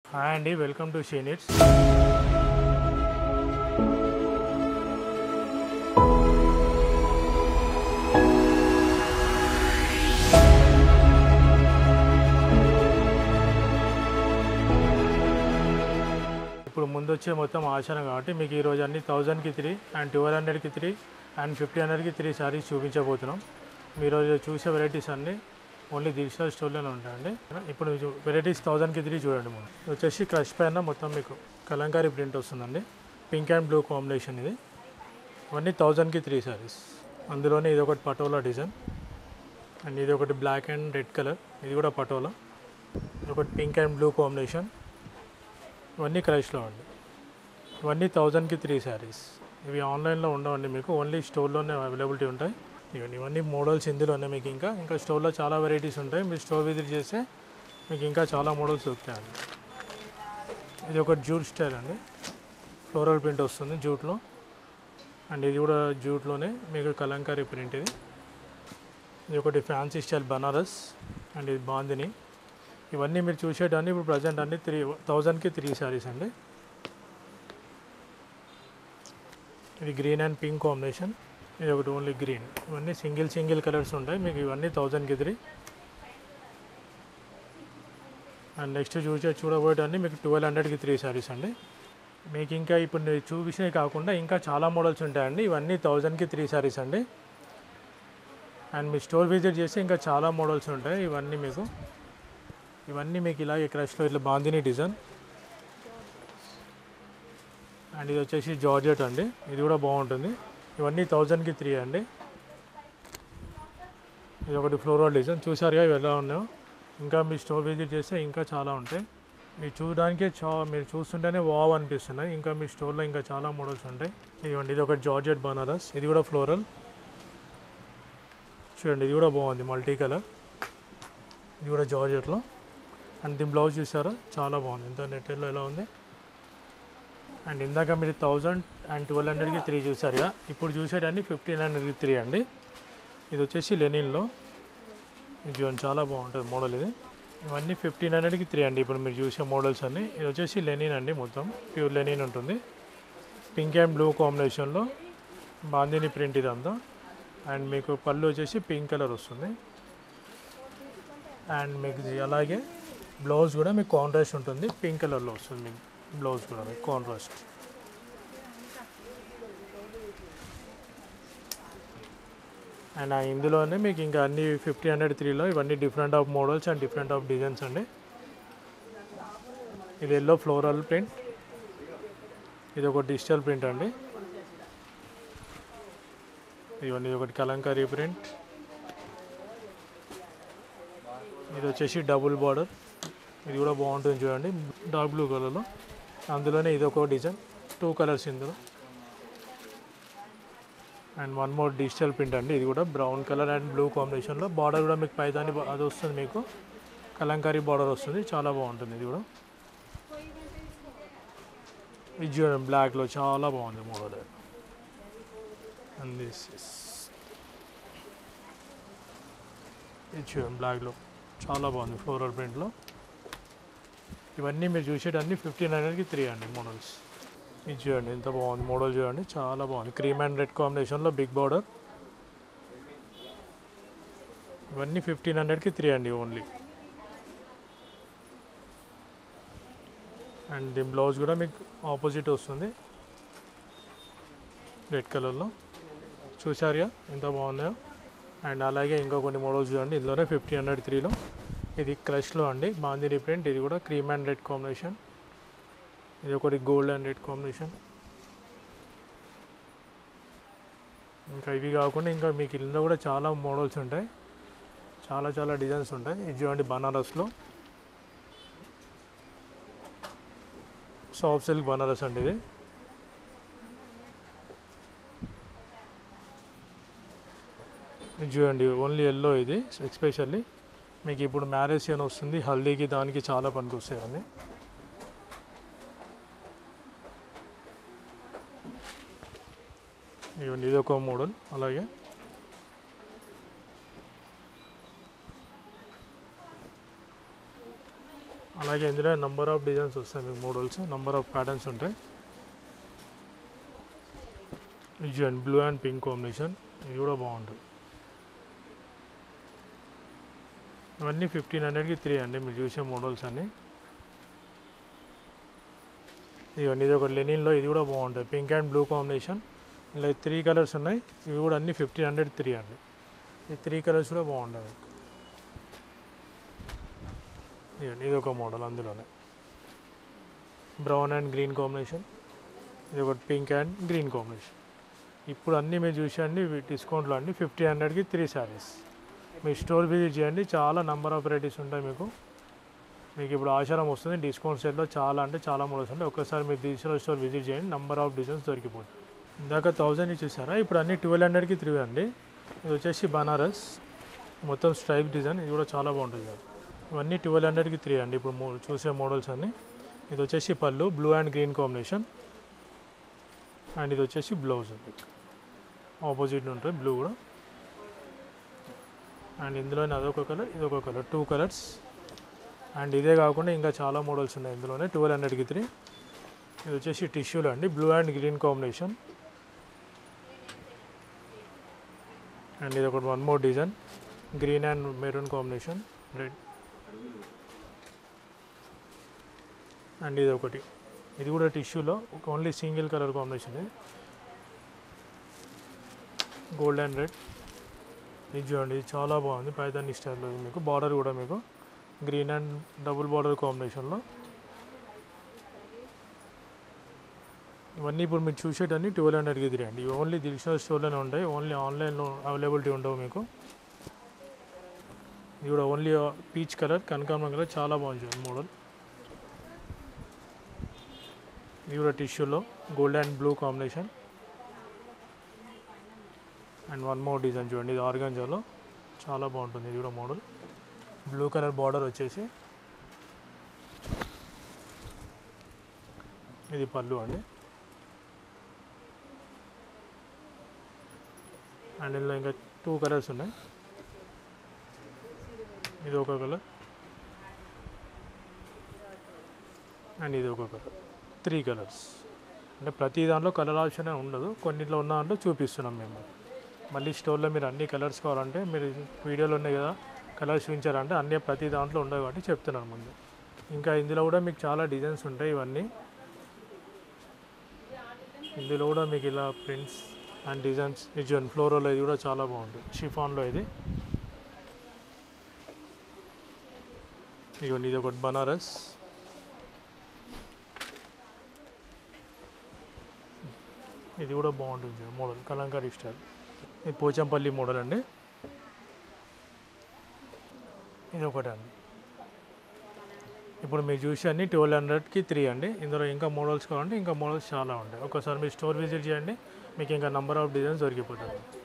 Hi అండి welcome to షీనిట్స్ ఇప్పుడు ముందు వచ్చే మొత్తం ఆచరణ కాబట్టి మీకు ఈరోజు అన్ని థౌజండ్కి త్రీ అండ్ ట్వెల్వ్ హండ్రెడ్కి త్రీ అండ్ ఫిఫ్టీ హండ్రెడ్కి త్రీ శారీస్ చూపించబోతున్నాం మీరు ఈరోజు చూసే వెరైటీస్ అన్నీ ఓన్లీ డిజిటల్ స్టోర్లోనే ఉంటాయండి ఇప్పుడు వెరైటీస్ థౌజండ్కి త్రీ చూడండి మనం ఇది వచ్చేసి క్రష్ పైన మొత్తం మీకు కలంకారీ ప్రింట్ వస్తుందండి పింక్ అండ్ బ్లూ కాంబినేషన్ ఇది ఇవన్నీ థౌజండ్కి త్రీ శారీస్ అందులోనే ఇది ఒకటి పటోలా డిజైన్ అండ్ ఇది ఒకటి బ్లాక్ అండ్ రెడ్ కలర్ ఇది కూడా పటోలా ఇది ఒకటి పింక్ అండ్ బ్లూ కాంబినేషన్ ఇవన్నీ క్రైస్లో అండి ఇవన్నీ థౌజండ్కి త్రీ శారీస్ ఇవి ఆన్లైన్లో ఉండవండి మీకు ఓన్లీ స్టోర్లోనే అవైలబిలిటీ ఉంటాయి ఇవన్నీ ఇవన్నీ మోడల్స్ ఇందులోనే మీకు ఇంకా ఇంకా స్టోర్లో చాలా వెరైటీస్ ఉంటాయి మీరు స్టోర్ విజిట్ చేస్తే మీకు ఇంకా చాలా మోడల్స్ దొరుకుతాయండి ఇది ఒక జూట్ స్టైల్ అండి ఫ్లోరల్ ప్రింట్ వస్తుంది జూట్లో అండ్ ఇది కూడా జూట్లోనే మీకు కలంకారీ ప్రింట్ ఇది ఇది ఒకటి ఫ్యాన్సీ స్టైల్ బనారస్ అండ్ ఇది బాందిని ఇవన్నీ మీరు చూసేటన్నీ ఇప్పుడు ప్రజెంట్ అన్ని త్రీ థౌజండ్కి త్రీ శారీస్ అండి ఇది గ్రీన్ అండ్ పింక్ కాంబినేషన్ ఇది ఒకటి ఓన్లీ గ్రీన్ ఇవన్నీ సింగిల్ సింగిల్ కలర్స్ ఉంటాయి మీకు ఇవన్నీ థౌజండ్కి త్రీ అండ్ నెక్స్ట్ చూసే చూడబోయేటన్నీ మీకు ట్వెల్వ్ హండ్రెడ్కి త్రీ శారీస్ అండి మీకు ఇంకా ఇప్పుడు నేను చూపించినవి కాకుండా ఇంకా చాలా మోడల్స్ ఉంటాయండి ఇవన్నీ థౌజండ్కి త్రీ శారీస్ అండి అండ్ మీ స్టోర్ విజిట్ చేస్తే ఇంకా చాలా మోడల్స్ ఉంటాయి ఇవన్నీ మీకు ఇవన్నీ మీకు ఇలాగే క్రష్లో ఇట్లా బాందిని డిజైన్ అండ్ ఇది వచ్చేసి జార్జెట్ అండి ఇది కూడా బాగుంటుంది ఇవన్నీ థౌజండ్కి త్రీ అండి ఇది ఒకటి ఫ్లోరల్ డిజైన్ చూసారుగా ఇవి ఎలా ఉన్నాయో ఇంకా మీ స్టోర్ విజిట్ చేస్తే ఇంకా చాలా ఉంటాయి మీరు చూడడానికే చా మీరు చూస్తుంటేనే వావ్ అనిపిస్తున్నాయి ఇంకా మీ స్టోర్లో ఇంకా చాలా మోడల్స్ ఉంటాయి ఇదిగోండి ఇది ఒకటి జార్జెట్ బనారస్ ఇది కూడా ఫ్లోరల్ చూడండి ఇది కూడా బాగుంది మల్టీ కలర్ ఇది కూడా జార్జెట్లో అండ్ దీని బ్లౌజ్ చూసారా చాలా బాగుంది ఇంత నెట్లో ఎలా ఉంది అండ్ ఇందాక మీరు థౌజండ్ అండ్ ట్వెల్వ్ హండ్రెడ్కి త్రీ చూసారుగా ఇప్పుడు చూసేటన్ని ఫిఫ్టీన్ హండ్రెడ్కి త్రీ అండి ఇది వచ్చేసి లెనిన్లో ఇది చూడండి చాలా బాగుంటుంది మోడల్ ఇది ఇవన్నీ ఫిఫ్టీన్ హండ్రెడ్కి త్రీ అండి ఇప్పుడు మీరు చూసే మోడల్స్ అన్నీ ఇది వచ్చేసి లెనిన్ అండి మొత్తం ప్యూర్ లెనిన్ ఉంటుంది పింక్ అండ్ బ్లూ కాంబినేషన్లో బాందిని ప్రింట్ ఇదంతా అండ్ మీకు పళ్ళు వచ్చేసి పింక్ కలర్ వస్తుంది అండ్ మీకు ఇది అలాగే బ్లౌజ్ కూడా మీకు కాంట్రాస్ట్ ఉంటుంది పింక్ కలర్లో వస్తుంది మీకు బ్లౌజ్ కూడా మీకు కాంట్రాస్ట్ అండ్ ఆ ఇందులోనే మీకు ఇంకా అన్ని ఫిఫ్టీ హండ్రెడ్ త్రీలో ఇవన్నీ different of models and different of designs అండి ఇది ఎల్లో ఫ్లోరల్ ప్రింట్ ఇది ఒక డిజిటల్ ప్రింట్ అండి ఇవన్నీ ఒకటి కలంకారీ ప్రింట్ ఇది వచ్చేసి డబుల్ బార్డర్ ఇది కూడా బాగుంటుంది చూడండి డార్క్ బ్లూ కలర్లో అందులోనే ఇది ఒక డిజైన్ టూ కలర్స్ ఇందులో and one more digital print అండి ఇది కూడా బ్రౌన్ కలర్ అండ్ బ్లూ కాంబినేషన్లో బార్డర్ కూడా మీకు పైదాని అది వస్తుంది మీకు కలంకారీ బార్డర్ వస్తుంది చాలా బాగుంటుంది ఇది కూడా ఇది చూడండి బ్లాక్లో చాలా బాగుంది మోడల్ అండ్ దిస్ ఇస్ ఇది చూడండి బ్లాక్లో చాలా బాగుంది ఫ్లోరల్ ప్రింట్లో ఇవన్నీ మీరు చూసేటన్ని ఫిఫ్టీన్ హండ్రెడ్కి త్రీ అండి మోడల్స్ ఇది చూడండి ఎంత బాగుంది మోడల్ చూడండి చాలా బాగుంది క్రీమ్ అండ్ రెడ్ కాంబినేషన్లో బిగ్ బార్డర్ ఇవన్నీ ఫిఫ్టీన్ హండ్రెడ్కి త్రీ అండి ఓన్లీ అండ్ దీని బ్లౌజ్ కూడా మీకు ఆపోజిట్ వస్తుంది రెడ్ కలర్లో చూసారుగా ఎంత బాగున్నాయో అండ్ అలాగే ఇంకా కొన్ని మోడల్స్ చూడండి ఇందులోనే ఫిఫ్టీ హండ్రెడ్ త్రీలో ఇది క్రష్లో అండి బాందిని ప్రింట్ ఇది కూడా క్రీమ్ అండ్ రెడ్ కాంబినేషన్ ఇది ఒకటి గోల్డ్ అండ్ రెడ్ కాంబినేషన్ ఇంకా ఇవి కాకుండా ఇంకా మీకు ఇందులో కూడా చాలా మోడల్స్ ఉంటాయి చాలా చాలా డిజైన్స్ ఉంటాయి ఇది చూడండి బనారస్లో సాఫ్ట్ సిల్క్ బనారస్ అండి ఇది ఇది చూడండి ఓన్లీ ఎల్లో ఇది ఎక్స్పెషల్లీ మీకు ఇప్పుడు మ్యారేజ్ అని వస్తుంది హల్దీకి దానికి చాలా పనికి వస్తాయి అండి ఇవ్వండి ఇది ఒక మోడల్ అలాగే అలాగే ఇందులో నంబర్ ఆఫ్ డిజైన్స్ వస్తాయి మీకు మోడల్స్ నంబర్ ఆఫ్ ప్యాటర్న్స్ ఉంటాయి ఇది చూడండి బ్లూ అండ్ పింక్ కాంబినేషన్ ఇది కూడా బాగుంటుంది ఇవన్నీ ఫిఫ్టీన్ హండ్రెడ్కి త్రీ అండి మీరు చూసే మోడల్స్ అన్నీ ఇవన్నీ ఇది ఒక లెనిన్లో ఇది కూడా బాగుంటుంది పింక్ అండ్ బ్లూ కాంబినేషన్ ఇలా త్రీ కలర్స్ ఉన్నాయి ఇవి కూడా అన్ని ఫిఫ్టీన్ హండ్రెడ్ త్రీ అండి ఈ త్రీ కలర్స్ కూడా బాగుంటాయి ఇదిగోండి ఇది ఒక మోడల్ అందులోనే బ్రౌన్ అండ్ గ్రీన్ కాంబినేషన్ ఇది ఒకటి పింక్ అండ్ గ్రీన్ కాంబినేషన్ ఇప్పుడు అన్నీ మీరు చూసండి డిస్కౌంట్లో అండి ఫిఫ్టీ హండ్రెడ్కి త్రీ శారీస్ మీ స్టోర్ విజిట్ చేయండి చాలా నెంబర్ ఆఫ్ వెరైటీస్ ఉంటాయి మీకు మీకు ఇప్పుడు ఆచారం వస్తుంది డిస్కౌంట్ సెట్లో చాలా అంటే చాలా మోడల్స్ ఉంటాయి ఒక్కసారి మీరు డిజిటల్ స్టోర్ విజిట్ చేయండి నెంబర్ ఆఫ్ డిజైన్స్ దొరికిపోతుంది ఇందాక థౌజండ్ చూసారా ఇప్పుడు అన్ని ట్వెల్వ్ హండ్రెడ్కి త్రీ అండి ఇది వచ్చేసి బనారస్ మొత్తం స్ట్రైప్ డిజైన్ ఇది కూడా చాలా బాగుంటుంది కదా. ఇవన్నీ ట్వెల్వ్ హండ్రెడ్కి త్రీ అండి ఇప్పుడు మో- చూసే మోడల్స్ అన్నీ ఇది వచ్చేసి పళ్ళు blue and green combination and ఇది వచ్చేసి బ్లౌజ్ ఆపోజిట్ ఉంటుంది బ్లూ కూడా అండ్ ఇందులోనే అదొక కలర్ ఇదొక కలర్ టూ కలర్స్ అండ్ ఇదే కాకుండా ఇంకా చాలా మోడల్స్ ఉన్నాయి ఇందులోనే ట్వెల్వ్ హండ్రెడ్కి త్రీ ఇది వచ్చేసి టిష్యూలో అండి blue and green combination and ఇది ఒకటి one more design green and maroon combination red and ఇది ఒకటి ఇది కూడా టిష్యూలో ఓన్లీ సింగిల్ కలర్ కాంబినేషన్ ఇది గోల్డ్ అండ్ రెడ్ ఇది చూడండి ఇది చాలా బాగుంది పైదాన్ని స్టైల్లో ఇది మీకు బార్డర్ కూడా మీకు గ్రీన్ అండ్ డబుల్ బార్డర్ కాంబినేషన్లో ఇవన్నీ ఇప్పుడు మీరు చూసేటన్ని ట్వెల్వ్ హండ్రెడ్కి తిరిగండి ఇవి ఓన్లీ దిల్షా స్టోర్లోనే ఉంటాయి ఓన్లీ ఆన్లైన్లో అవైలబిలిటీ ఉండవు మీకు ఇది కూడా ఓన్లీ పీచ్ కలర్ కనకాంబరం కలర్ చాలా బాగుంది చూడండి మోడల్ ఇది కూడా టిష్యూలో gold and blue combination and one more design చూడండి ఇది ఆర్గాంజాలో చాలా బాగుంటుంది ఇది కూడా మోడల్ బ్లూ కలర్ బార్డర్ వచ్చేసి ఇది పళ్ళు అండి అండ్ ఇందులో ఇంకా టూ కలర్స్ ఉన్నాయి ఇది ఒక కలర్ అండ్ ఇది ఒక కలర్ త్రీ కలర్స్ అంటే ప్రతి దాంట్లో కలర్ ఆప్షన్ ఉండదు కొన్నిట్లో ఉన్న దాంట్లో చూపిస్తున్నాం మేము మళ్ళీ స్టోర్లో మీరు అన్ని కలర్స్ కావాలంటే మీరు వీడియోలో ఉన్నాయి కదా కలర్స్ చూపించారంటే అన్ని ప్రతి దాంట్లో ఉండవు కాబట్టి చెప్తున్నాను ముందు ఇంకా ఇందులో కూడా మీకు చాలా డిజైన్స్ ఉంటాయి ఇవన్నీ ఇందులో కూడా మీకు ఇలా ప్రింట్స్ అండ్ డిజైన్స్ ఇది ఫ్లోరోలో ఇది కూడా చాలా బాగుంటుంది షిఫాన్లో ఇది ఇదిగోండి ఇది ఒకటి బనారస్ ఇది కూడా బాగుంటుంది మోడల్ కలంకారీ స్టైల్ ఇది పోచంపల్లి మోడల్ అండి ఇది ఒకటి అండి ఇప్పుడు మీరు చూసి అన్ని ట్వెల్వ్ హండ్రెడ్కి త్రీ అండి ఇందులో ఇంకా మోడల్స్ కావాలంటే ఇంకా మోడల్స్ చాలా ఉంటాయి ఒకసారి మీరు స్టోర్ విజిట్ చేయండి మీకు ఇంకా నంబర్ ఆఫ్ డిజైన్స్ దొరికిపోతుంది